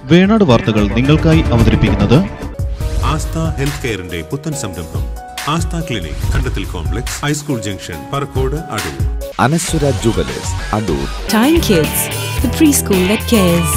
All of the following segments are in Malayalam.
വേണാട് വാർത്തകൾ നിങ്ങൾക്കായി അവതരിപ്പിക്കുന്നത് ആസ്ഥ ഹെൽത്ത് കെയറിന്റെ പുത്തൻ സംരംഭം Aastha clinic Kandathil complex high school junction Parakode Adoor Anaswara jewellers Adoor Time Kids, the preschool that cares.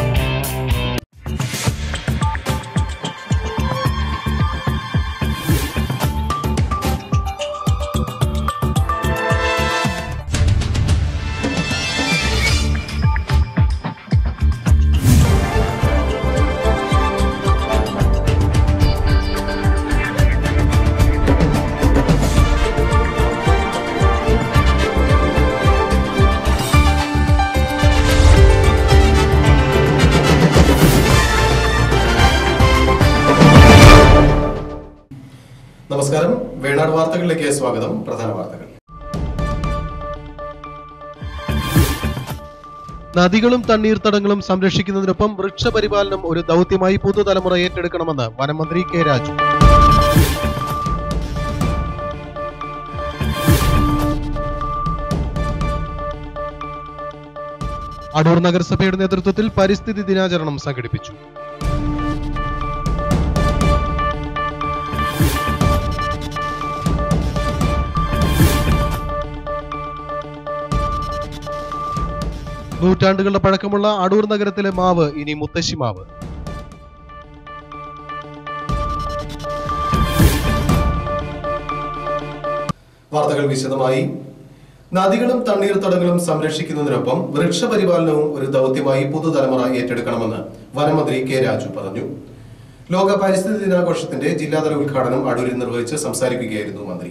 നമസ്കാരം വേണാട് വാർത്തകളിലേക്ക് സ്വാഗതം പ്രധാന വാർത്തകൾ നദികളും തണ്ണീർത്തടങ്ങളും സംരക്ഷിക്കുന്നതിനൊപ്പം വൃക്ഷപരിപാലനം ഒരു ദൗത്യമായി പുതുതലമുറ ഏറ്റെടുക്കണമെന്ന് വനമന്ത്രി കെ രാജു അടൂർ നഗരസഭയുടെ നേതൃത്വത്തിൽ പരിസ്ഥിതി ദിനാചരണം സംഘടിപ്പിച്ചു നൂറ്റാണ്ടുകളുടെ പഴക്കമുള്ള അടൂർ നഗരത്തിലെ മാവ് ഇനി മുത്തശ്ശി മാവ് വാർത്തകൾ വിശദമായി നദികളും തണ്ണീർത്തടങ്ങളും സംരക്ഷിക്കുന്നതിനൊപ്പം വൃക്ഷപരിപാലനവും ഒരു ദൗത്യമായി പുതുതലമുറ ഏറ്റെടുക്കണമെന്ന് വനമന്ത്രി കെ രാജു പറഞ്ഞു ലോക പരിസ്ഥിതി ദിനാഘോഷത്തിന്റെ ജില്ലാതല ഉദ്ഘാടനം അടൂരിൽ നിർവഹിച്ച് സംസാരിക്കുകയായിരുന്നു മന്ത്രി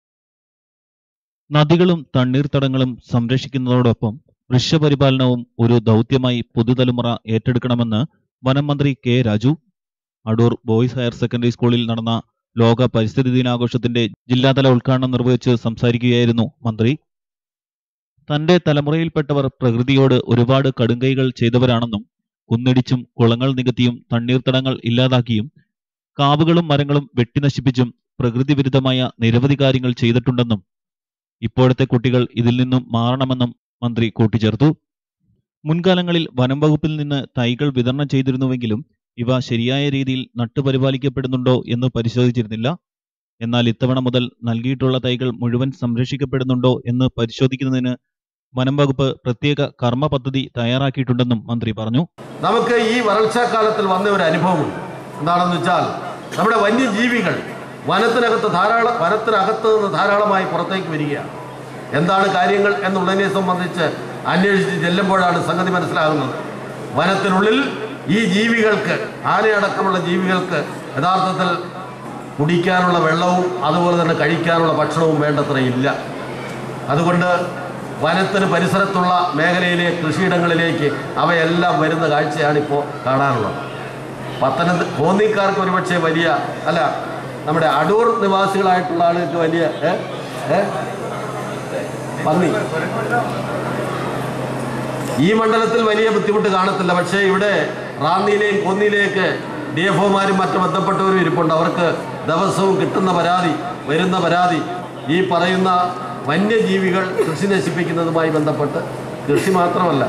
നദികളും തണ്ണീർത്തടങ്ങളും സംരക്ഷിക്കുന്നതോടൊപ്പം വൃക്ഷപരിപാലനവും ഒരു ദൗത്യമായി പുതുതലമുറ ഏറ്റെടുക്കണമെന്ന് വനം മന്ത്രി K Raju Adoor boys higher secondary സ്കൂളിൽ നടന്ന ലോക പരിസ്ഥിതി ദിനാഘോഷത്തിന്റെ ജില്ലാതല ഉദ്ഘാടനം നിർവഹിച്ച് സംസാരിക്കുകയായിരുന്നു മന്ത്രി തന്റെ തലമുറയിൽപ്പെട്ടവർ പ്രകൃതിയോട് ഒരുപാട് കടുങ്കൈകൾ ചെയ്തവരാണെന്നും കുന്നിടിച്ചും കുളങ്ങൾ നികത്തിയും തണ്ണീർത്തടങ്ങൾ ഇല്ലാതാക്കിയും കാവുകളും മരങ്ങളും വെട്ടിനശിപ്പിച്ചും പ്രകൃതി വിരുദ്ധമായ നിരവധി കാര്യങ്ങൾ ചെയ്തിട്ടുണ്ടെന്നും ഇപ്പോഴത്തെ കുട്ടികൾ ഇതിൽ നിന്നും മാറണമെന്നും മന്ത്രി കൂട്ടിച്ചേർത്തു മുൻകാലങ്ങളിൽ വനം വകുപ്പിൽ നിന്ന് തൈകൾ വിതരണം ചെയ്തിരുന്നുവെങ്കിലും ഇവ ശരിയായ രീതിയിൽ നട്ടുപരിപാലിക്കപ്പെടുന്നുണ്ടോ എന്ന് പരിശോധിച്ചിരുന്നില്ല എന്നാൽ ഇത്തവണ മുതൽ നൽകിയിട്ടുള്ള തൈകൾ മുഴുവൻ സംരക്ഷിക്കപ്പെടുന്നുണ്ടോ എന്ന് പരിശോധിക്കുന്നതിന് വനം വകുപ്പ് പ്രത്യേക കർമ്മ പദ്ധതി തയ്യാറാക്കിയിട്ടുണ്ടെന്നും മന്ത്രി പറഞ്ഞു നമുക്ക് ഈ വരൾച്ചാക്കാലത്തിൽ വന്ന ഒരു അനുഭവമുണ്ട് എന്താണെന്ന് വെച്ചാൽ നമ്മുടെ വന്യജീവികൾ വനത്തിനകത്ത് ധാരാളം വനത്തിനകത്ത് നിന്ന് ധാരാളമായി പുറത്തേക്ക് വരികയാണ് എന്താണ് കാര്യങ്ങൾ എന്നുള്ളതിനെ സംബന്ധിച്ച് അന്വേഷിച്ച് ചെല്ലുമ്പോഴാണ് സംഗതി മനസ്സിലാകുന്നത് വനത്തിനുള്ളിൽ ഈ ജീവികൾക്ക് ആനയടക്കമുള്ള ജീവികൾക്ക് യഥാർത്ഥത്തിൽ കുടിക്കാനുള്ള വെള്ളവും അതുപോലെ തന്നെ കഴിക്കാനുള്ള ഭക്ഷണവും വേണ്ടത്ര ഇല്ല അതുകൊണ്ട് വനത്തിന് പരിസരത്തുള്ള മേഖലയിലെ കൃഷിയിടങ്ങളിലേക്ക് അവയെല്ലാം വരുന്ന കാഴ്ചയാണ് ഇപ്പോൾ കാണാനുള്ളത് പത്തനംതിട്ട കോന്നിക്കാർക്ക് ഒരുപക്ഷെ വലിയ അല്ല നമ്മുടെ അടൂർ നിവാസികളായിട്ടുള്ള ആളുകൾക്ക് വലിയ ഏ? ഏ? പന്നി ഈ മണ്ഡലത്തിൽ വലിയ ബുദ്ധിമുട്ട് കാണത്തില്ല പക്ഷേ ഇവിടെ റാന്നിയിലെയും കൊന്നിയിലേക്ക് ഡി എഫ് ഒമാരും മറ്റ് ബന്ധപ്പെട്ടവരും ഇരിപ്പുണ്ട് അവർക്ക് ദിവസവും കിട്ടുന്ന പരാതി വരുന്ന പരാതി ഈ പറയുന്ന വന്യജീവികൾ കൃഷി നശിപ്പിക്കുന്നതുമായി ബന്ധപ്പെട്ട് കൃഷി മാത്രമല്ല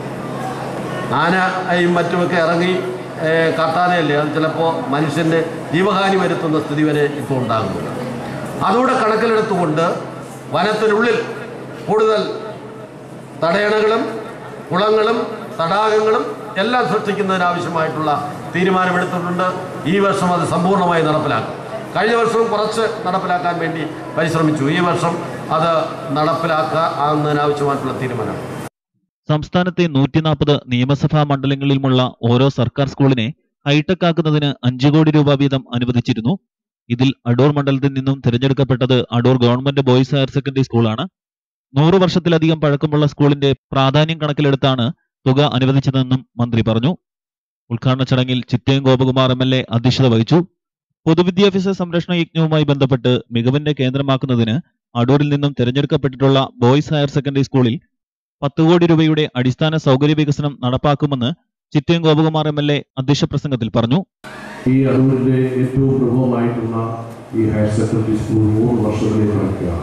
ആനയും മറ്റുമൊക്കെ ഇറങ്ങി ഏ, കാട്ടാനയല്ലേ അത് ചിലപ്പോൾ മനുഷ്യന് ജീവഹാനി വരുത്തുന്ന സ്ഥിതി വരെ ഇപ്പോൾ ഉണ്ടാകുന്നുണ്ട് അതുകൂടെ കണക്കിലെടുത്തുകൊണ്ട് വനത്തിനുള്ളിൽ കൂടുതൽ തടയണകളും കുളങ്ങളും തടാകങ്ങളും എല്ലാം സൃഷ്ടിക്കുന്നതിനാവശ്യമായിട്ടുള്ള തീരുമാനമെടുത്തിട്ടുണ്ട് ഈ വർഷം അത് സമ്പൂർണ്ണമായി നടപ്പിലാക്കും കഴിഞ്ഞ വർഷവും കുറച്ച് നടപ്പിലാക്കാൻ വേണ്ടി പരിശ്രമിച്ചു ഈ വർഷം അത് നടപ്പിലാക്കാവുന്നതിനാവശ്യമായിട്ടുള്ള തീരുമാനം സംസ്ഥാനത്തെ നൂറ്റി നാൽപ്പത് നിയമസഭാ മണ്ഡലങ്ങളിലുമുള്ള ഓരോ സർക്കാർ സ്കൂളിനെ ഹൈടെക് ആക്കുന്നതിന് അഞ്ചു കോടി രൂപ വീതം അനുവദിച്ചിരുന്നു ഇതിൽ അടൂർ മണ്ഡലത്തിൽ നിന്നും തിരഞ്ഞെടുക്കപ്പെട്ടത് Adoor government boys higher secondary സ്കൂളാണ് നൂറ് വർഷത്തിലധികം പഴക്കമുള്ള സ്കൂളിന്റെ പ്രാധാന്യം കണക്കിലെടുത്താണ് തുക അനുവദിച്ചതെന്നും മന്ത്രി പറഞ്ഞു ഉദ്ഘാടന ചടങ്ങിൽ Chittayam Gopakumar M L A അധ്യക്ഷത വഹിച്ചു പൊതുവിദ്യാഭ്യാസ സംരക്ഷണ യജ്ഞവുമായി ബന്ധപ്പെട്ട് മികവിന്റെ കേന്ദ്രമാക്കുന്നതിന് അടൂരിൽ നിന്നും തിരഞ്ഞെടുക്കപ്പെട്ടിട്ടുള്ള ബോയ്സ് ഹയർ സെക്കൻഡറി സ്കൂളിൽ പത്ത് കോടി രൂപയുടെ അടിസ്ഥാന സൗകര്യ വികസനം നടപ്പാക്കുമെന്ന് Chittayam Gopakumar M L A അധ്യക്ഷ പ്രസംഗത്തിൽ പറഞ്ഞു ഈ അടൂരിലെ ഏറ്റവും പ്രമുഖമായിട്ടുള്ള ഈ ഹയർ സെക്കൻഡറി സ്കൂൾ നൂറ് വർഷത്തിലേക്ക് നടക്കുകയാണ്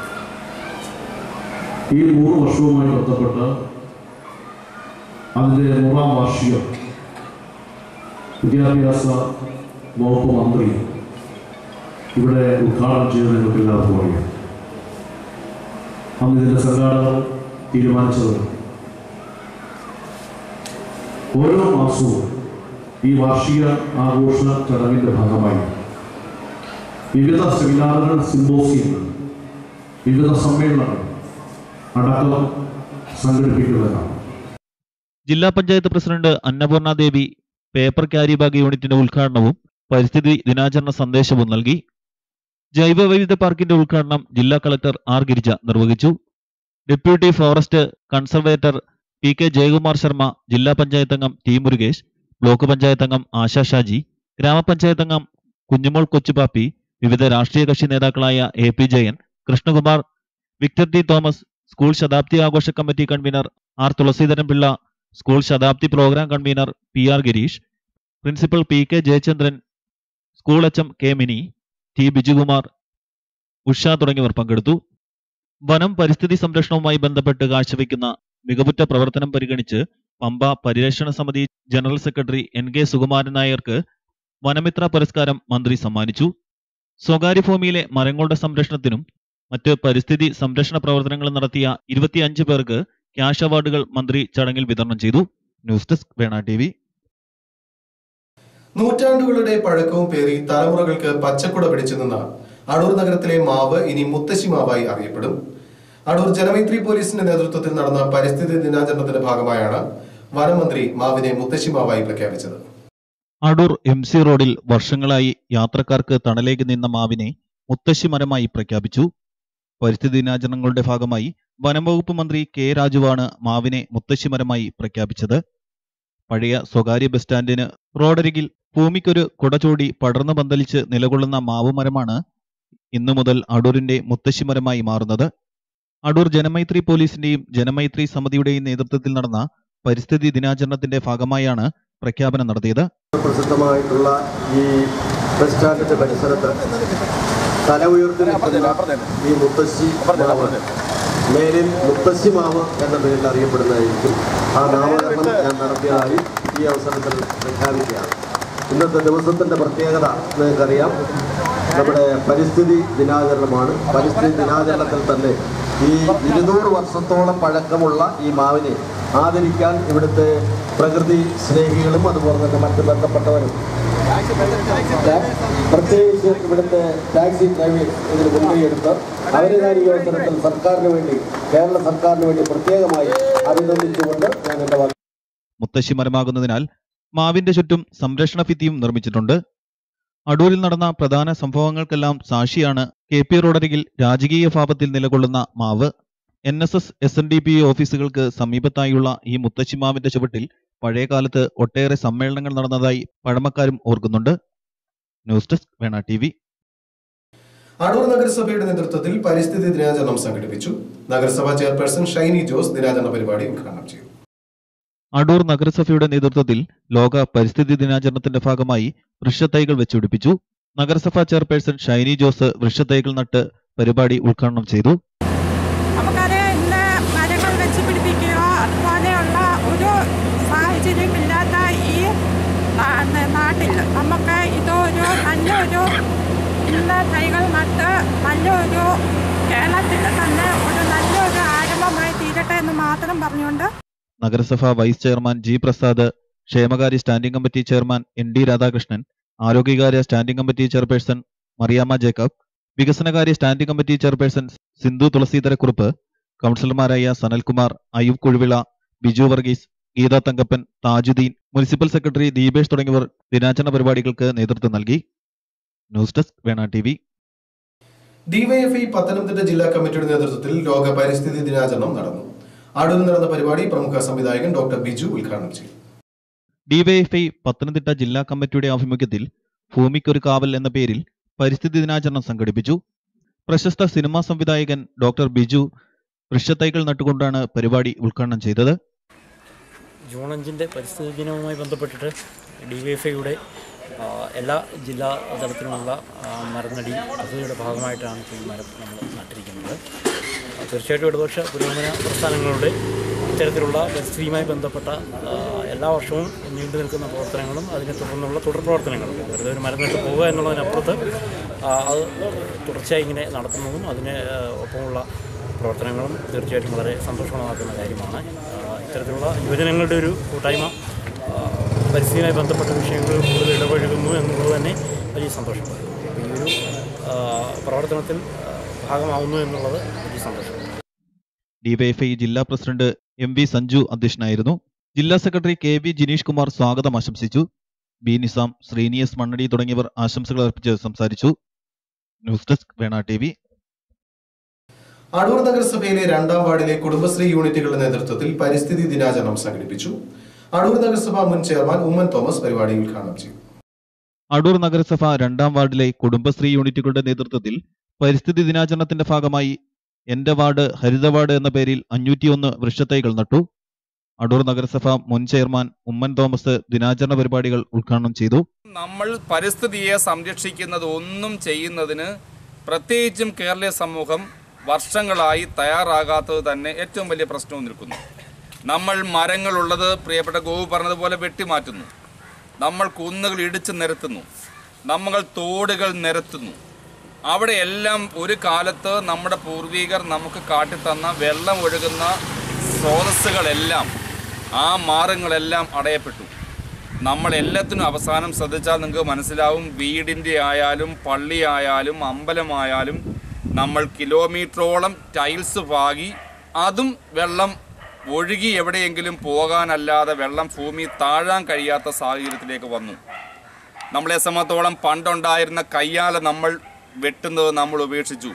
ഈ നൂറ് വർഷവുമായി ബന്ധപ്പെട്ട് അതിൻ്റെ നൂറാം വാർഷികം വിദ്യാഭ്യാസ വകുപ്പ് മന്ത്രി ഇവിടെ ഉദ്ഘാടനം ചെയ്ത് നിങ്ങൾക്ക് എല്ലാവർക്കും അറിയാം അന്ന് ഇതിൻ്റെ സംഘാടകർ തീരുമാനിച്ചത് ഓരോ മാസവും ഈ വാർഷിക ആഘോഷ ചടങ്ങിൻ്റെ ഭാഗമായി വിവിധ സെമിനാറുകൾ സിമ്പോസിയങ്ങൾ വിവിധ സമ്മേളനങ്ങൾ അടക്കം സംഘടിപ്പിക്കുന്നതാണ് ജില്ലാ panchayat president Annapurna Devi paper carry bag യൂണിറ്റിന്റെ ഉദ്ഘാടനവും പരിസ്ഥിതി ദിനാചരണ സന്ദേശവും നൽകി ജൈവ വൈവിധ്യ പാർക്കിന്റെ ഉദ്ഘാടനം ജില്ലാ കളക്ടർ ആർ ഗിരിജ നിർവഹിച്ചു deputy forest conservator P K Jayakumar Sharma ജില്ലാ പഞ്ചായത്ത് അംഗം ടി മുരുകേഷ് ബ്ലോക്ക് പഞ്ചായത്ത് അംഗം ആശാ ഷാജി ഗ്രാമപഞ്ചായത്ത് അംഗം കുഞ്ഞുമോൾ കൊച്ചുപാപ്പി വിവിധ രാഷ്ട്രീയ കക്ഷി നേതാക്കളായ A P Jayan Krishnakumar Victor T Thomas school ശതാബ്ദി ആഘോഷ committee convenor R Thulaseedharan Pillai school ശതാബ്ദി programme convenor P R Gireesh principal P K Jayachandran school H M K Mini T Bijukumar Usha തുടങ്ങിയവർ പങ്കെടുത്തു വനം പരിസ്ഥിതി സംരക്ഷണവുമായി ബന്ധപ്പെട്ട് കാഴ്ചവെക്കുന്ന മികവുറ്റ പ്രവർത്തനം പരിഗണിച്ച് പമ്പ പരിരക്ഷണ സമിതി general secretary N K Sukumaran നായർക്ക് വനമിത്ര പുരസ്കാരം മന്ത്രി സമ്മാനിച്ചു സ്വകാര്യ ഭൂമിയിലെ മരങ്ങളുടെ സംരക്ഷണത്തിനും മറ്റ് പരിസ്ഥിതി സംരക്ഷണ പ്രവർത്തനങ്ങളും നടത്തിയ ഇരുപത്തിയഞ്ച് പേർക്ക് ക്യാഷ് അവാർഡുകൾ മന്ത്രി ചടങ്ങിൽ വിതരണം ചെയ്തു news desk Vena T V നൂറ്റാണ്ടുകളുടെ പഴക്കവും പേറി തലമുറകൾക്ക് പച്ചക്കുട പിടിച്ചു നിന്ന അടൂർ നഗരത്തിലെ മാവ് ഇനി മുത്തശ്ശി മാവായി അറിയപ്പെടും അടൂർ ജനമൈത്രി പോലീസിന്റെ നേതൃത്വത്തിൽ നടന്ന പരിസ്ഥിതി ദിനാചരണത്തിന്റെ ഭാഗമായാണ് വനമന്ത്രി മാവിനെ മുത്തശ്ശി മാവായി പ്രഖ്യാപിച്ചത് അടൂർ എം സി റോഡിൽ വർഷങ്ങളായി യാത്രക്കാർക്ക് തണലേക്ക് നിന്ന മാവിനെ മുത്തശ്ശി മരമായി പ്രഖ്യാപിച്ചു പരിസ്ഥിതി ദിനാചരണങ്ങളുടെ ഭാഗമായി വനംവകുപ്പ് മന്ത്രി കെ രാജുവാണ് മാവിനെ മുത്തശ്ശി മരമായി പ്രഖ്യാപിച്ചത് പഴയ സ്വകാര്യ ബസ് സ്റ്റാൻഡിന് റോഡരികിൽ ഭൂമിക്കൊരു കുടചൂടി പടർന്നു പന്തലിച്ച് നിലകൊള്ളുന്ന മാവ് മരമാണ് ഇന്നു മുതൽ അടൂരിന്റെ മുത്തശ്ശി മരമായി മാറുന്നത് അടൂർ ജനമൈത്രി പോലീസിന്റെയും ജനമൈത്രി സമിതിയുടെയും നേതൃത്വത്തിൽ നടന്ന പരിസ്ഥിതി ദിനാചരണത്തിന്റെ ഭാഗമായാണ് പ്രഖ്യാപനം നടത്തിയത് പ്രസിദ്ധമായിട്ടുള്ള ഈ ബസ് സ്റ്റാൻഡിന്റെ പരിസരത്ത് തല ഉയർത്തി നിൽക്കുന്ന ഈ മുത്തശ്ശി മാവ് മേലിൽ മുത്തശ്ശി മാവ് എന്ന പേരിൽ അറിയപ്പെടുന്നതായിരിക്കും ആ നാമകരണം ഞാൻ നടത്തിയതായി ഈ അവസരത്തിൽ പ്രഖ്യാപിക്കുകയാണ് ഇന്നത്തെ ദിവസത്തിന്റെ പ്രത്യേകത നിങ്ങൾക്കറിയാം നമ്മുടെ പരിസ്ഥിതി ദിനാചരണമാണ് പരിസ്ഥിതി ദിനാചരണത്തിൽ തന്നെ ഈ ഇരുന്നൂറ് വർഷത്തോളം പഴക്കമുള്ള ഈ മാവിനെ ആദരിക്കാൻ ഇവിടുത്തെ പ്രകൃതി സ്നേഹികളും അതുപോലെ തന്നെ മറ്റ് ബന്ധപ്പെട്ടവരും പ്രത്യേകിച്ച് ഇവിടുത്തെ ടാക്സി ഡ്രൈവേഴ്സ് ഇതിന് മുൻകൈയെടുത്ത് അവരെ ഞാൻ ഈ അവസരത്തിൽ സർക്കാരിന് വേണ്ടി കേരള സർക്കാരിന് വേണ്ടി പ്രത്യേകമായി അഭിനന്ദിച്ചുകൊണ്ട് ഞാൻ എൻ്റെ വാക്ക് മുത്തശ്ശി മരമാകുന്നതിനാൽ മാവിന്റെ ചുറ്റും സംരക്ഷണ ഭിത്തിയും നിർമ്മിച്ചിട്ടുണ്ട് അടൂരിൽ നടന്ന പ്രധാന സംഭവങ്ങൾക്കെല്ലാം സാക്ഷിയാണ് കെ പി റോഡരികിൽ രാജകീയ ഭാവത്തിൽ നിലകൊള്ളുന്ന മാവ് N S S S N D P ഓഫീസുകൾക്ക് സമീപത്തായുള്ള ഈ മുത്തശ്ശി മാവിന്റെ ചുവട്ടിൽ പഴയകാലത്ത് ഒട്ടേറെ സമ്മേളനങ്ങൾ നടന്നതായി പഴമക്കാരും ഓർക്കുന്നുണ്ട് news desk Vena T V Adoor നഗരസഭയുടെ നേതൃത്വത്തിൽ പരിസ്ഥിതി ദിനാചരണം സംഘടിപ്പിച്ചു നഗരസഭാ ചെയർപേഴ്സൺ ഷൈനി ജോസ് ദിനാചരണ പരിപാടി ഉദ്ഘാടനം ചെയ്തു അടൂർ നഗരസഭയുടെ നേതൃത്വത്തിൽ ലോക പരിസ്ഥിതി ദിനാചരണത്തിന്റെ ഭാഗമായി വൃക്ഷത്തൈകൾ വെച്ചുപിടിപ്പിച്ചു നഗരസഭാ ചെയർപേഴ്സൺ ഷൈനി ജോസ് വൃക്ഷത്തൈകൾ നട്ട് പരിപാടി ഉദ്ഘാടനം ചെയ്തു നമുക്കറിയാം ഇന്ന് മരങ്ങൾ വെച്ച് പിടിപ്പിക്കുകയോ അതുപോലെയുള്ള ഒരു സാഹചര്യമില്ലാത്ത ഈ നാ- നാട്ടിൽ നമുക്ക് ഇതൊരു നല്ലൊരു ഇന്ന് തൈകൾ നട്ട് നല്ലൊരു കേരളത്തിൽ തന്നെ ഒരു നല്ലൊരു ആരംഭമായി തീരട്ടെ എന്ന് മാത്രം പറഞ്ഞുകൊണ്ട് നഗരസഭ വൈസ് ചെയർമാൻ ജി പ്രസാദ് ക്ഷേമകാര്യ standing committee chairman N D Radhakrishnan ആരോഗ്യകാര്യ standing committee chairperson Mariyamma Jacob വികസനകാര്യ standing committee chairperson Sindhu Thulaseedharakurup കൗൺസിലർമാരായ സനൽകുമാർ അയൂബ് കുഴുവിള ബിജു വർഗീസ് ഗീത തങ്കപ്പൻ താജുദ്ദീൻ മുനിസിപ്പൽ സെക്രട്ടറി ദീപേഷ് തുടങ്ങിയവർ ദിനാചരണ പരിപാടികൾക്ക് നേതൃത്വം നൽകി news desk Vena T V DYFI Pathanamthitta ജില്ലാ കമ്മിറ്റിയുടെ നേതൃത്വത്തിൽ ലോക പരിസ്ഥിതി ദിനാചരണം നടന്നു അടൂരിൽ നടന്ന പരിപാടി പ്രമുഖ സംവിധായകൻ ഡോക്ടർ ബിജു ഉദ്ഘാടനം ചെയ്തു ഡിവൈഎഫ്ഐ പത്തനംതിട്ട ജില്ലാ കമ്മിറ്റിയുടെ ആഭിമുഖ്യത്തിൽ ഭൂമിക്കൊരു കാവൽ എന്ന പേരിൽ പരിസ്ഥിതി ദിനാചരണം സംഘടിപ്പിച്ചു പ്രശസ്ത സിനിമാ സംവിധായകൻ ഡോക്ടർ ബിജു വൃക്ഷത്തൈകൾ നട്ടുകൊണ്ടാണ് പരിപാടി ഉദ്ഘാടനം ചെയ്തത് ജൂൺ അഞ്ചിൻ്റെ പരിസ്ഥിതി ദിനവുമായി ബന്ധപ്പെട്ടിട്ട് ഡി വൈ എഫ് ഐയുടെ എല്ലാ ജില്ലാ തലത്തിലുമുള്ള ആ, മരനടി പദ്ധതിയുടെ ഭാഗമായിട്ടാണ് ഈ മരം നമ്മൾ നട്ടിരിക്കുന്നത് ആ, തീർച്ചയായിട്ടും ഇടതുപക്ഷ പുരോഗമന പ്രസ്ഥാനങ്ങളുടെ ഇത്തരത്തിലുള്ള പരിസ്ഥിതിയുമായി ബന്ധപ്പെട്ട ആ, എല്ലാ വർഷവും നീണ്ടു നിൽക്കുന്ന പ്രവർത്തനങ്ങളും അതിനെ തുടർന്നുള്ള തുടർ പ്രവർത്തനങ്ങളും വെറുതെ ഒരു മരം നട്ട് പോവുക എന്നുള്ളതിനപ്പുറത്ത് ആ, അത് തുടർച്ചയായി ഇങ്ങനെ നടത്തുന്നതും അതിന് ആ, ഒപ്പമുള്ള പ്രവർത്തനങ്ങളും തീർച്ചയായിട്ടും വളരെ സന്തോഷമാക്കുന്ന കാര്യമാണ് ആ, ഇത്തരത്തിലുള്ള യുവജനങ്ങളുടെ ഒരു കൂട്ടായ്മ ആ, പരിസ്ഥിതിയുമായി ബന്ധപ്പെട്ട വിഷയങ്ങളിൽ കൂടുതൽ ഇടപഴകുന്നു എന്നുള്ളത് തന്നെ വലിയ സന്തോഷമാണ് അപ്പോൾ ഈ ഒരു ആ, പ്രവർത്തനത്തിൽ ആ, ഭാഗമാവുന്നു എന്നുള്ളത് വലിയ സന്തോഷം ഡിവൈഎഫ്ഐ ജില്ലാ പ്രസിഡന്റ് എം വി സഞ്ജു അധ്യക്ഷനായിരുന്നു ജില്ലാ secretary K V Jineesh Kumar സ്വാഗതം ആശംസിച്ചു ബി നിസാം ശ്രീനിയസ് മണ്ണടി തുടങ്ങിയവർ ആശംസകൾ അർപ്പിച്ച് സംസാരിച്ചു news desk Vena T V Adoor നഗരസഭയിലെ രണ്ടാം വാർഡിലെ കുടുംബശ്രീ യൂണിറ്റുകളുടെ നേതൃത്വത്തിൽ പരിസ്ഥിതി ദിനാചരണം സംഘടിപ്പിച്ചു അടൂർ നഗരസഭ മുൻ ചെയർമാൻ ഉമ്മൻ തോമസ് പരിപാടി ഉദ്ഘാടനം ചെയ്തു അടൂർ നഗരസഭ രണ്ടാം വാർഡിലെ കുടുംബശ്രീ യൂണിറ്റുകളുടെ നേതൃത്വത്തിൽ പരിസ്ഥിതി ദിനാചരണത്തിന്റെ ഭാഗമായി എന്റെ വാർഡ് ഹരിത വാർഡ് എന്ന പേരിൽ അഞ്ഞൂറ്റിയൊന്ന് വൃക്ഷത്തൈകൾ നട്ടു അടൂർ നഗരസഭ മുൻ ചെയർമാൻ ഉമ്മൻ തോമസ് ദിനാചരണ പരിപാടികൾ ഉദ്ഘാടനം ചെയ്തു നമ്മൾ പരിസ്ഥിതിയെ സംരക്ഷിക്കുന്നത് ഒന്നും ചെയ്യുന്നതിന് പ്രത്യേകിച്ചും കേരളീയ സമൂഹം വർഷങ്ങളായി തയ്യാറാകാത്തത് തന്നെ ഏറ്റവും വലിയ പ്രശ്നവും നിൽക്കുന്നു നമ്മൾ മരങ്ങളുള്ളത് പ്രിയപ്പെട്ട ഗോപു പറഞ്ഞതുപോലെ വെട്ടിമാറ്റുന്നു നമ്മൾ കുന്നുകൾ ഇടിച്ചു നിരത്തുന്നു നമ്മൾ തോടുകൾ നിരത്തുന്നു അവിടെയെല്ലാം ഒരു കാലത്ത് നമ്മുടെ പൂർവികർ നമുക്ക് കാട്ടിത്തന്ന വെള്ളം ഒഴുകുന്ന സ്രോതസ്സുകളെല്ലാം ആ മാർഗങ്ങളെല്ലാം അടയപ്പെട്ടു നമ്മൾ എല്ലാത്തിനും അവസാനം ശ്രദ്ധിച്ചാൽ നിങ്ങൾക്ക് മനസ്സിലാവും വീടിൻ്റെ ആയാലും പള്ളി ആയാലും അമ്പലമായാലും നമ്മൾ കിലോമീറ്ററോളം ടൈൽസ് പാകി അതും വെള്ളം ഒഴുകി എവിടെയെങ്കിലും പോകാനല്ലാതെ വെള്ളം ഭൂമി താഴാൻ കഴിയാത്ത സാഹചര്യത്തിലേക്ക് വന്നു നമ്മളെ സംബന്ധിച്ചോളം പണ്ടുണ്ടായിരുന്ന കയ്യാല നമ്മൾ വെട്ടുന്നത് നമ്മൾ ഉപേക്ഷിച്ചു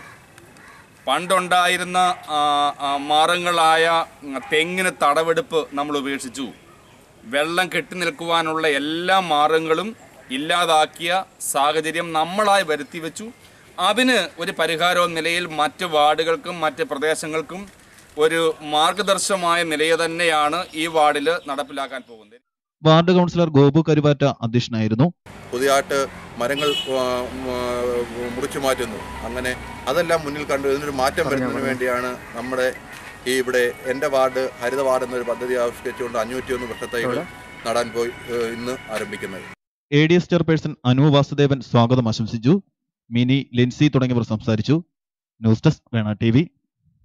പണ്ടുണ്ടായിരുന്ന ആ, ആ, മാർഗങ്ങളായ ഉം, തെങ്ങിന് തടവെടുപ്പ് നമ്മൾ ഉപേക്ഷിച്ചു വെള്ളം കെട്ടി നിൽക്കുവാനുള്ള എല്ലാ മാർഗങ്ങളും ഇല്ലാതാക്കിയ സാഹചര്യം നമ്മളായി വരുത്തി വെച്ചു അതിന് ഒരു പരിഹാരവും നിലയിൽ മറ്റ് വാർഡുകൾക്കും മറ്റ് പ്രദേശങ്ങൾക്കും ഒരു മാർഗദർശമായ നിലയെ തന്നെയാണ് ഈ വാർഡിൽ നടപ്പിലാക്കാൻ പോകുന്നത് വാർഡ് കൗൺസിലർ ഗോപു കരുവാറ്റ അധ്യക്ഷനായിരുന്നു പുതിയതായിട്ട് മരങ്ങൾ ആ, ആ, മുറിച്ചു മാറ്റുന്നു അങ്ങനെ അതെല്ലാം മുന്നിൽ കണ്ടു ഇതിനൊരു മാറ്റം വരുന്നതിന് വേണ്ടിയാണ് നമ്മുടെ ഈ ഇവിടെ എൻ്റെ വാർഡ് ഹരിത വാർഡ് എന്നൊരു പദ്ധതി ആവിഷ്കരിച്ചുകൊണ്ട് അഞ്ഞൂറ്റിയൊന്ന് വൃക്ഷത്തൈകൾ നടാൻ പോയി ഏ, ഇന്ന് ആരംഭിക്കുന്നത് A D S chairperson Anu Vasudevan സ്വാഗതം ആശംസിച്ചു മിനി ലിൻസി തുടങ്ങിയവർ സംസാരിച്ചു news desk Vena T V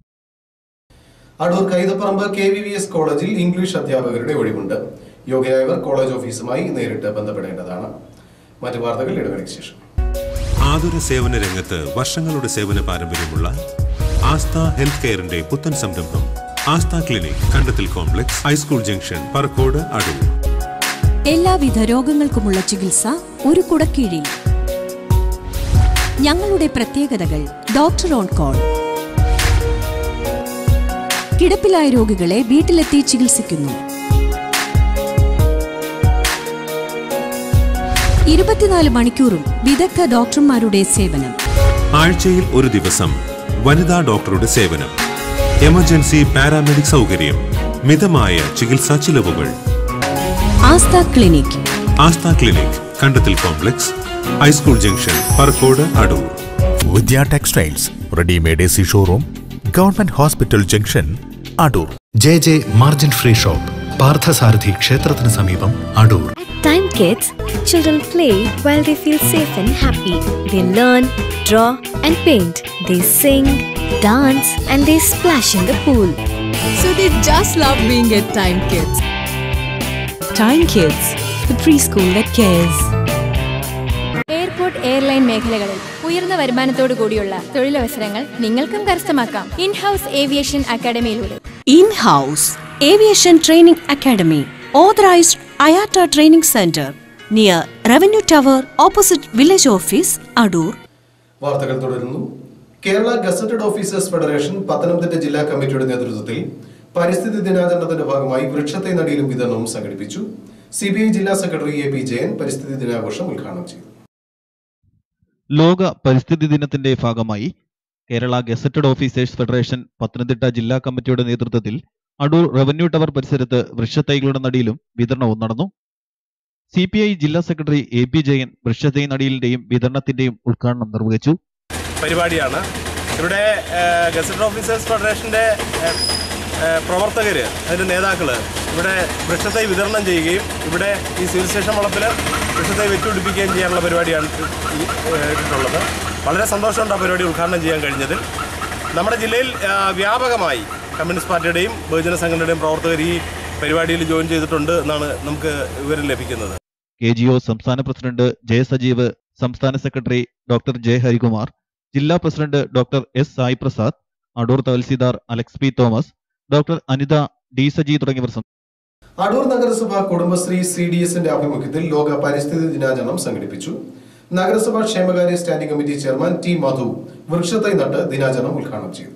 Adoor Kaithaparambu K V V S കോളേജിൽ ഇംഗ്ലീഷ് അധ്യാപകരുടെ ഒഴിവുണ്ട് യോഗ്യരായവർ കോളേജ് ഓഫീസുമായി നേരിട്ട് ബന്ധപ്പെടേണ്ടതാണ് മറ്റു വാർത്തകൾ ഇടവേളയ്ക്ക് ശേഷം ആതുര സേവന രംഗത്ത് വർഷങ്ങളുടെ സേവന പാരമ്പര്യമുള്ള ആസ്ഥ ഹെൽത്ത് കെയറിന്റെ പുത്തൻ സംരംഭം Aastha clinic Kandathil complex high school junction Parakode Adoor എല്ലാവിധ രോഗങ്ങൾക്കുമുള്ള ചികിത്സ ഒരു കുടക്കീഴിൽ ഞങ്ങളുടെ പ്രത്യേകതകൾ ഡോക്ടർ ഓൺ കോൾ കിടപ്പിലായ രോഗികളെ വീട്ടിലെത്തി ചികിത്സിക്കുന്നു ഇരുപത്തിനാല് മണിക്കൂറും വിദഗ്ധ ഡോക്ടർമാരുടെ സേവനം ആഴ്ചയിൽ ഒരു ദിവസം വനിതാ ഡോക്ടറുടെ സേവനം എമർജൻസി പാരാമെഡിക് സൗകര്യം മിതമായ ചികിത്സാ ചിലവുകൾ Aastha clinic Aastha clinic Kandathil complex high school junction Parakode Adoor Vidya textiles readymade A C showroom government hospital junction Adoor J J margin free shop Parthasarathy ക്ഷേത്രത്തിന് സമീപം Adoor Time Kids, children play while they feel safe and happy. They learn, draw, and paint. They sing, dance, and they splash in the pool. So they just love being at Time Kids. Time Kids, the preschool that cares. Airport airline മേഖലകളിൽ ഉയർന്ന വരുമാനത്തോടു കൂടിയുള്ള തൊഴിലവസരങ്ങൾ നിങ്ങൾക്കും കരസ്ഥമാക്കാം ഇൻ ഹൗസ് ഏവിയേഷൻ അക്കാഡമിയിലൂടെ In-house Aviation Training Academy, authorized IATA Training Center, near Revenue Tower, opposite Village Office, Adur. വാർത്തകൾ തുടരുന്നു Kerala gazetted officers federation Pathanamthitta ജില്ലാ കമ്മിറ്റിയുടെ നേതൃത്വത്തിൽ പരിസ്ഥിതി ദിനാചരണത്തിന്റെ ഭാഗമായി വൃക്ഷത്തൈ നടിയിലും വിതരണവും സംഘടിപ്പിച്ചു സി ജില്ലാ സെക്രട്ടറി എ പി ജയൻ പരിസ്ഥിതി ദിനാഘോഷം ഉദ്ഘാടനം ചെയ്തു ലോക പരിസ്ഥിതി ദിനത്തിന്റെ ഭാഗമായി Kerala gazetted officers federation Pathanamthitta ജില്ലാ കമ്മിറ്റിയുടെ നേതൃത്വത്തിൽ അടൂർ റവന്യൂ ടവർ പരിസരത്ത് വൃക്ഷത്തൈകളുടെ നടിയിലും വിതരണവും നടന്നു സി പി ഐ ജില്ലാ സെക്രട്ടറി എ പി ജയൻ വൃക്ഷത്തൈ നടിയിലിന്റെയും വിതരണത്തിന്റെയും ഉദ്ഘാടനം നിർവഹിച്ചു പരിപാടിയാണ് ഇവിടെ ഗസറ്റഡ് ഓഫീസേഴ്സ് ഫെഡറേഷൻ്റെ പ്രവർത്തകർ അതിൻ്റെ നേതാക്കൾ ഇവിടെ വൃക്ഷത്തൈ വിതരണം ചെയ്യുകയും ഇവിടെ ഈ സിവിൽ സ്റ്റേഷൻ വളപ്പിൽ വൃക്ഷത്തൈ വെച്ചുപിടിപ്പിക്കുകയും ചെയ്യാനുള്ള പരിപാടിയാണ് ഈ ഏഹ്, ഇട്ടിട്ടുള്ളത് വളരെ സന്തോഷമുണ്ട് ആ പരിപാടി ഉദ്ഘാടനം ചെയ്യാൻ കഴിഞ്ഞതിൽ നമ്മുടെ ജില്ലയിൽ ആ, വ്യാപകമായി കമ്മ്യൂണിസ്റ്റ് പാർട്ടിയുടെയും ബഹുജന സംഘടനയുടെയും പ്രവർത്തകർ ഈ പരിപാടിയിൽ ജോയിൻ ചെയ്തിട്ടുണ്ട് എന്നാണ് നമുക്ക് വിവരം ലഭിക്കുന്നത് കെ ജി ഒ സംസ്ഥാന പ്രസിഡന്റ് ജെ സജീവ് സംസ്ഥാന സെക്രട്ടറി ഡോക്ടർ ജെ ഹരികുമാർ ജില്ലാ president doctor S Sai Prasad Adoor തഹസിൽദാർ Alex P Thomas doctor Anitha D Saji തുടങ്ങിയവർ സം- അടൂർ നഗരസഭ കുടുംബശ്രീ സി ഡി എസിന്റെ ആഭിമുഖ്യത്തിൽ ലോക പരിസ്ഥിതി ദിനാചരണം സംഘടിപ്പിച്ചു നഗരസഭാ ക്ഷേമകാര്യ standing committee chairman T Madhu വൃക്ഷത്തൈ നട്ട് ദിനാചരണം ഉദ്ഘാടനം ചെയ്തു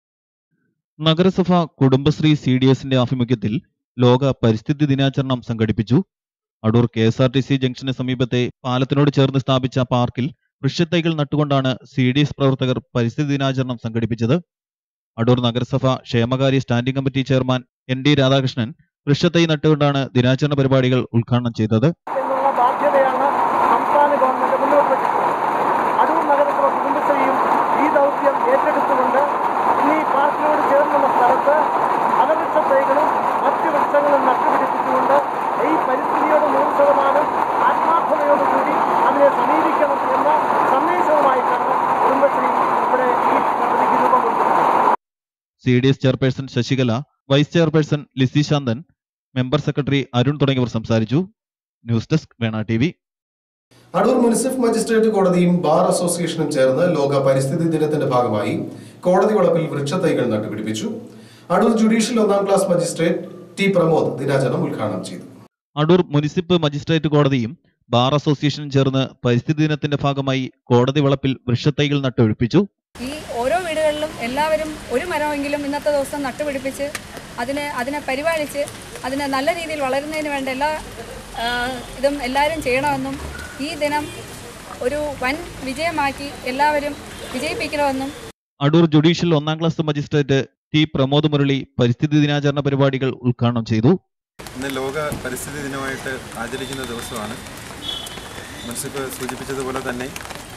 നഗരസഭ കുടുംബശ്രീ സി ഡി എസിന്റെ ആഭിമുഖ്യത്തിൽ ലോക പരിസ്ഥിതി ദിനാചരണം സംഘടിപ്പിച്ചു Adoor K S R T C ജംഗ്ഷന് സമീപത്തെ പാലത്തിനോട് ചേർന്ന് സ്ഥാപിച്ച പാർക്കിൽ വൃക്ഷത്തൈകൾ നട്ടുകൊണ്ടാണ് സി ഡി എസ് പ്രവർത്തകർ പരിസ്ഥിതി ദിനാചരണം സംഘടിപ്പിച്ചത് അടൂർ നഗരസഭ ക്ഷേമകാര്യ standing committee chairman N D Radhakrishnan വൃക്ഷത്തൈ നട്ടുകൊണ്ടാണ് ദിനാചരണ പരിപാടികൾ ഉദ്ഘാടനം ചെയ്തത് എന്നുള്ള ബാധ്യതയാണ് സംസ്ഥാന ഗവൺമെന്റ് മുന്നോട്ട് വെച്ചിട്ടുള്ളത് അടൂർ നഗരസഭ കുടുംബശ്രീയും ഈ ദൗത്യം ഏറ്റെടുത്തുകൊണ്ട് ഇന്ന് ഈ പാർക്കിനോട് ചേർന്നുള്ള സ്ഥലത്ത് അലവൃക്ഷ തൈകളും മറ്റ് വൃക്ഷങ്ങളും നട്ടുപിടിപ്പിച്ചുകൊണ്ട് ഈ പരിസ്ഥിതിയോട് നൂറ് ശതമാനം ആത്മാർത്ഥതയോടുകൂടി അതിനെ സമീപിക്കണം എന്ന സന്ദേശവുമായിട്ടാണ് കുടുംബശ്രീ ഇവിടെ ഈ പദ്ധതിക്ക് രൂപം കൊടുത്തിട്ടുള്ളത് C D S chairperson Sasikala vice chairperson Lizy Shanthan member secretary Arun തുടങ്ങിയവർ സംസാരിച്ചു news desk Vena T V Adoor municipal magistrate കോടതിയും ബാർ അസോസിയേഷനും ചേർന്ന് ലോക പരിസ്ഥിതി ദിനത്തിന്റെ ഭാഗമായി കോടതി വളപ്പിൽ വൃക്ഷത്തൈകൾ നട്ടുപിടിപ്പിച്ചു അടൂർ ജുഡീഷ്യൽ ഒന്നാം ക്ലാസ് മജിസ്ട്രേറ്റ് ടി പ്രമോദ് ദിനാചരണം ഉദ്ഘാടനം ചെയ്തു അടൂർ മുനിസിപ്പൽ മജിസ്ട്രേറ്റ് കോടതിയും ബാർ അസോസിയേഷനും ചേർന്ന് പരിസ്ഥിതി ദിനത്തിന്റെ ഭാഗമായി കോടതി വളപ്പിൽ വൃക്ഷത്തൈകൾ നട്ടൊഴിപ്പിച്ചു ഈ ഓരോ വീടുകളിലും എല്ലാവരും ഒരു മരമെങ്കിലും ഇന്നത്തെ ദിവസം നട്ടുപിടിപ്പിച്ച് അതിനെ അതിനെ പരിപാലിച്ച് അതിനെ നല്ല രീതിയിൽ വളരുന്നതിന് വേണ്ട എല്ലാ ആ, ഇതും എല്ലാവരും ചെയ്യണമെന്നും ഈ ദിനം ഒരു വൻ വിജയമാക്കി എല്ലാവരും വിജയിപ്പിക്കണമെന്നും അടൂർ ജുഡീഷ്യൽ ഒന്നാം class magistrate T Pramod Murali പരിസ്ഥിതി ദിനാചരണ പരിപാടികൾ ഉദ്ഘാടനം ചെയ്തു ഇന്ന് ലോക പരിസ്ഥിതി ദിനമായിട്ട് ആചരിക്കുന്ന ദിവസമാണ് മുൻസിപ്പ് സൂചിപ്പിച്ചതുപോലെ തന്നെ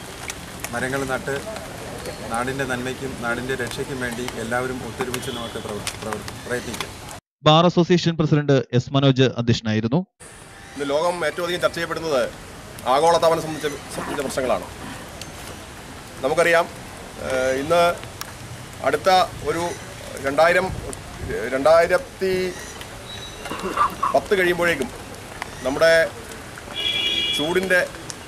മരങ്ങൾ നട്ട് നാടിൻ്റെ നന്മയ്ക്കും നാടിൻ്റെ രക്ഷയ്ക്കും വേണ്ടി എല്ലാവരും ഒത്തൊരുമിച്ച് നമുക്ക് പ്രവർ- പ്രവർ- പ്രയത്നിക്കാം bar association president S Manoj അധ്യക്ഷനായിരുന്നു ഇന്ന് ലോകം ഏറ്റവും അധികം ചർച്ച ചെയ്യപ്പെടുന്നത് ആഗോളതാപനം സംബന്ധിച്ച സംബന്ധിച്ച പ്രശ്നങ്ങളാണ് നമുക്കറിയാം ഏഹ് ഇന്ന് അടുത്ത ഒരു രണ്ടായിരം രണ്ടായിരത്തി പത്ത് കഴിയുമ്പോഴേക്കും നമ്മുടെ ചൂടിൻ്റെ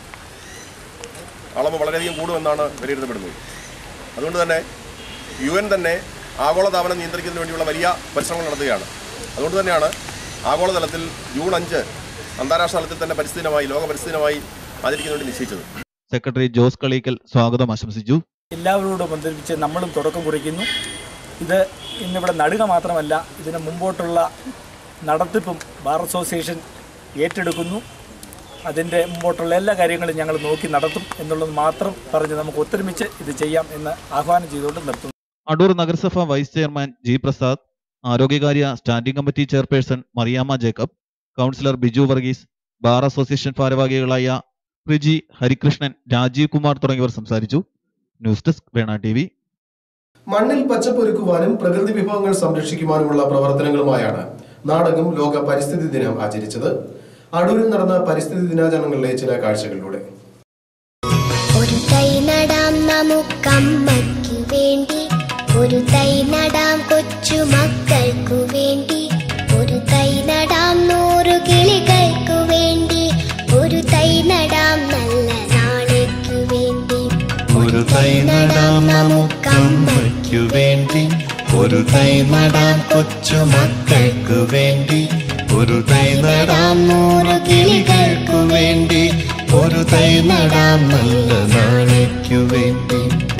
അളവ് വളരെയധികം കൂടുമെന്നാണ് വിലയിരുത്തപ്പെടുന്നത് അതുകൊണ്ട് തന്നെ യു എൻ തന്നെ ആഗോളതാപനം നിയന്ത്രിക്കുന്നതിന് വേണ്ടിയുള്ള വലിയ പരിശ്രമങ്ങൾ നടത്തുകയാണ് അതുകൊണ്ട് തന്നെയാണ് ആഗോളതലത്തിൽ ജൂൺ അഞ്ച് അന്താരാഷ്ട്ര തലത്തിൽ തന്നെ പരിസ്ഥിതിനമായി ലോക പരിസ്ഥിതിനമായി ആചരിക്കുന്നതിന് വേണ്ടി നിശ്ചയിച്ചത് സെക്രട്ടറി ജോസ് കളീക്കൽ സ്വാഗതം ആശംസിച്ചു എല്ലാവരോടും ബന്ധിപ്പിച്ച് നമ്മളും തുടക്കം കുറിക്കുന്നു ഇത് ഇന്നിവിടെ നടുക മാത്രമല്ല ഇതിന് മുമ്പോട്ടുള്ള നടത്തിപ്പും ബാർ അസോസിയേഷൻ ഏറ്റെടുക്കുന്നു അതിൻ്റെ മുമ്പോട്ടുള്ള എല്ലാ കാര്യങ്ങളും ഞങ്ങൾ നോക്കി നടത്തും എന്നുള്ളത് മാത്രം പറഞ്ഞ് നമുക്ക് ഒത്തൊരുമിച്ച് ഇത് ചെയ്യാം എന്ന് ആഹ്വാനം ചെയ്തുകൊണ്ട് നിർത്തുന്നു അടൂർ നഗരസഭ വൈസ് ചെയർമാൻ ജി പ്രസാദ് ആരോഗ്യകാര്യ standing committee chairperson Mariyamma Jacob councillor Biju Varghese bar association ഭാരവാഹികളായ പ്രിജി ഹരികൃഷ്ണൻ രാജീവ് കുമാർ തുടങ്ങിയവർ സംസാരിച്ചു news desk Vena T V മണ്ണിൽ പച്ചപ്പൊരുക്കുവാനും പ്രകൃതി വിഭവങ്ങൾ സംരക്ഷിക്കുവാനുമുള്ള പ്രവർത്തനങ്ങളുമായാണ് നാടെങ്ങും ലോക പരിസ്ഥിതി ദിനം ആചരിച്ചത് അടൂരിൽ നടന്ന പരിസ്ഥിതി ദിനാചരണങ്ങളിലെ ചില കാഴ്ചകളിലൂടെ ഒരു തൈ നടാം നമുക്കമ്മയ്ക്കു വേണ്ടി ഒരു തൈ നടാം കൊച്ചു മക്കൾക്കു വേണ്ടി ഒരു തൈ നടാം നൂറു കിളികൾക്കു വേണ്ടി ഒരു തൈ നടാം നല്ല നാളേക്കു വേണ്ടി ഒരു തൈ നടാം നമുക്കമ്മയ്ക്കു വേണ്ടി ഒരു തൈ നടാം കൊച്ചു മക്കൾക്കു വേണ്ടി ഒരു തൈ നടാം നൂറ് കിളികൾക്കു വേണ്ടി ഒരു തൈ നടാം നല്ല നാളേക്കു വേണ്ടി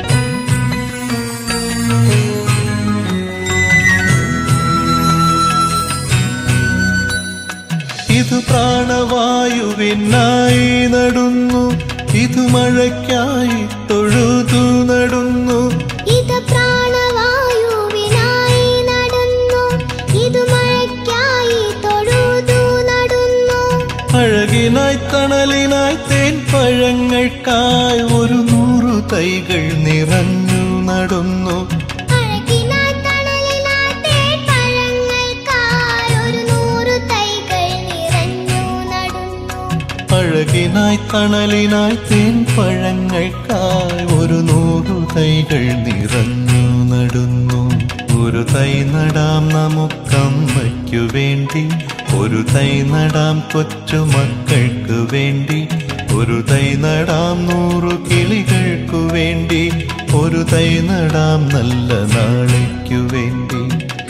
ഇത് പ്രാണവായുവിനായി നടുന്നു ഇത് മഴയ്ക്കായി തൊഴുതു നടുന്നു ഇത് പ്രാണവായുവിനായി നടന്നു ഇത് മഴയ്ക്കായി തൊഴുതു നടന്നു അഴകിനായി തണലിനായി തേൻ പഴങ്ങൾക്കായി ഒരു നൂറു തൈകൾ നിറഞ്ഞു നടന്നു അഴകിനായി തണലിനായി തേൻപഴങ്ങൾക്കായി അഴകിനായി തണലിനായി തേൻ പഴങ്ങൾക്കായി ഒരു നൂറു തൈകൾ നിറഞ്ഞു നടുന്നു ഒരു തൈ നടാം നമുക്കമ്മയ്ക്കു വേണ്ടി ഒരു തൈ നടാം കൊച്ചുമക്കൾക്ക് വേണ്ടി ഒരു തൈ നടാം നൂറു കിളികൾക്കു വേണ്ടി ഒരു തൈ നടാം നല്ല നാളേക്കു വേണ്ടി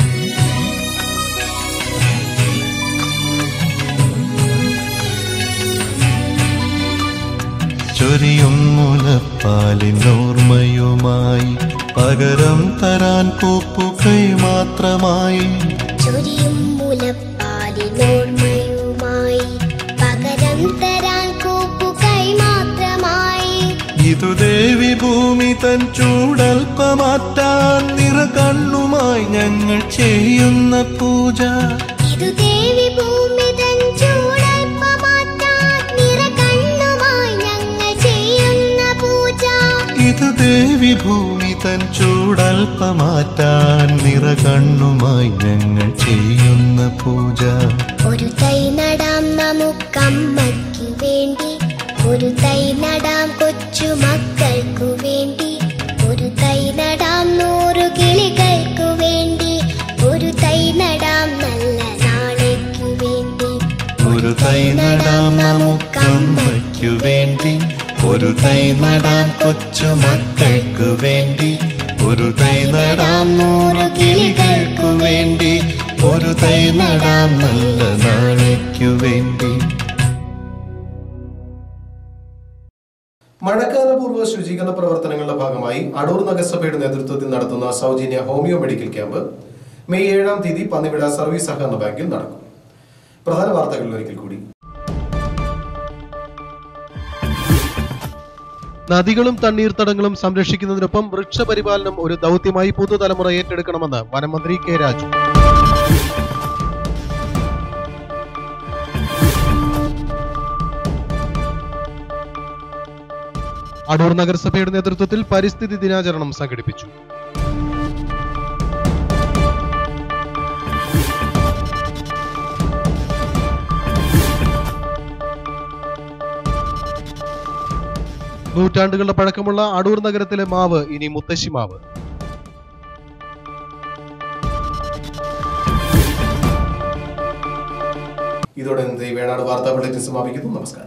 ചൊരിയും മുലപ്പാലിനോർമ്മയുമായി പകരം തരാൻ കൂപ്പുകൈ മാത്രമായി ചൊരിയും മുലപ്പാലിനോർമ്മയുമായി പകരം തരാൻ കൂപ്പുകൈ മാത്രമായി ഇതു ദേവി ഭൂമി തൻ ചൂടൽപ്പമാറ്റാൻ നിറ കണ്ണുമായി ഞങ്ങൾ ചെയ്യുന്ന പൂജ ഇതു ദേവി ഭൂമി തൻ ചൂടൽപ്പമാറ്റാൻ നിറകണ്ണുമായി ഞങ്ങൾ ചെയ്യുന്ന പൂജ ഇത് ദേവി ഭൂമി തൻ ചൂടൽപ്പമാറ്റാൻ നിറ കണ്ണുമായി ഞങ്ങൾ ചെയ്യുന്ന പൂജ ഒരു തൈ നടാം നമുക്കമ്മയ്ക്കു വേണ്ടി ഒരു തൈ നടാം കൊച്ചു മക്കൾക്കു വേണ്ടി ഒരു തൈ നടാം നൂറു കിളികൾക്കു വേണ്ടി ഒരു തൈ നടാം നല്ല നാളേക്കു വേണ്ടി ഒരു തൈ നടാം നമുക്കമ്മയ്ക്കു വേണ്ടി ഒരു തൈ നടാം കൊച്ചു മക്കൾക്കു വേണ്ടി ഒരു തൈ നടാം നൂറ് കിളികൾക്കു വേണ്ടി ഒരു തൈ നടാം നല്ല നാളേക്കു വേണ്ടി മഴക്കാലപൂർവ്വ ശുചീകരണ പ്രവർത്തനങ്ങളുടെ ഭാഗമായി അടൂർ നഗരസഭയുടെ നേതൃത്വത്തിൽ നടത്തുന്ന സൗജന്യ ഹോമിയോ മെഡിക്കൽ ക്യാമ്പ് മെയ് ഏഴാം തീയതി പന്നിവിട സർവീസ് സഹകരണ ബാങ്കിൽ നടക്കും പ്രധാന വാർത്തകൾ ഒരിക്കൽ കൂടി നദികളും തണ്ണീർത്തടങ്ങളും സംരക്ഷിക്കുന്നതിനൊപ്പം വൃക്ഷപരിപാലനം ഒരു ദൗത്യമായി പുതുതലമുറ ഏറ്റെടുക്കണമെന്ന് വനമന്ത്രി കെ രാജു അടൂർ നഗരസഭയുടെ നേതൃത്വത്തിൽ പരിസ്ഥിതി ദിനാചരണം സംഘടിപ്പിച്ചു നൂറ്റാണ്ടുകളുടെ പഴക്കമുള്ള അടൂർ നഗരത്തിലെ മാവ് ഇനി മുത്തശ്ശി മാവ് ഇതോടെ ഇന്നത്തെ ഈ വേണാട് വാർത്താ ബുള്ളറ്റിൻ സമാപിക്കുന്നു നമസ്കാരം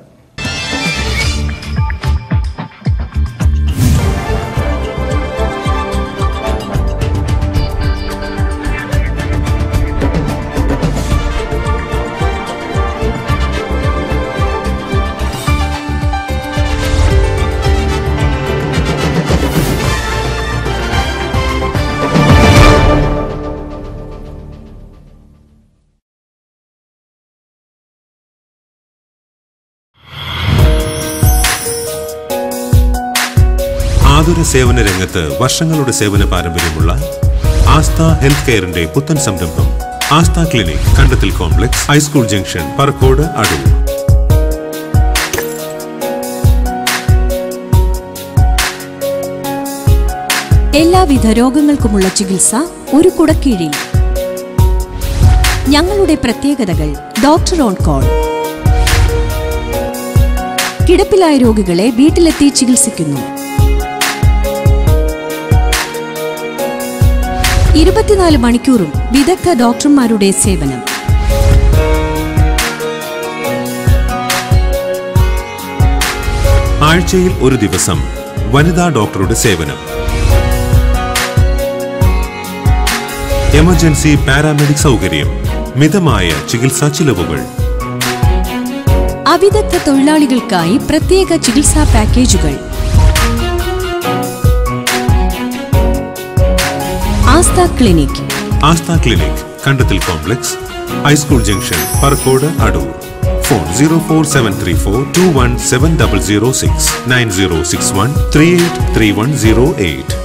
ആതുര സേവന രംഗത്ത് വർഷങ്ങളുടെ സേവന പാരമ്പര്യമുള്ള ആസ്ഥ ഹെൽത്ത് കെയറിന്റെ പുത്തൻ സംരംഭം Aastha clinic Kandathil complex high school junction Parakode Adoor എല്ലാവിധ രോഗങ്ങൾക്കുമുള്ള ചികിത്സ ഒരു കുടക്കീഴിൽ ഞങ്ങളുടെ പ്രത്യേകതകൾ ഡോക്ടർ ഓൺ കോൾ കിടപ്പിലായ രോഗികളെ വീട്ടിലെത്തി ചികിത്സിക്കുന്നു ഇരുപത്തിനാല് മണിക്കൂറും വിദഗ്ധ ഡോക്ടർമാരുടെ സേവനം ആഴ്ചയിൽ ഒരു ദിവസം വനിതാ ഡോക്ടറുടെ സേവനം എമർജൻസി പാരാമെഡിക് സൗകര്യം മിതമായ ചികിത്സാ ചിലവുകൾ അവിദഗ്ധ തൊഴിലാളികൾക്കായി പ്രത്യേക ചികിത്സാ പാക്കേജുകൾ Aastha clinic Aastha clinic Kandathil complex high school junction Parakode Adoor phone zero four seven three four two one seven double zero six nine zero six one three eight three one zero eight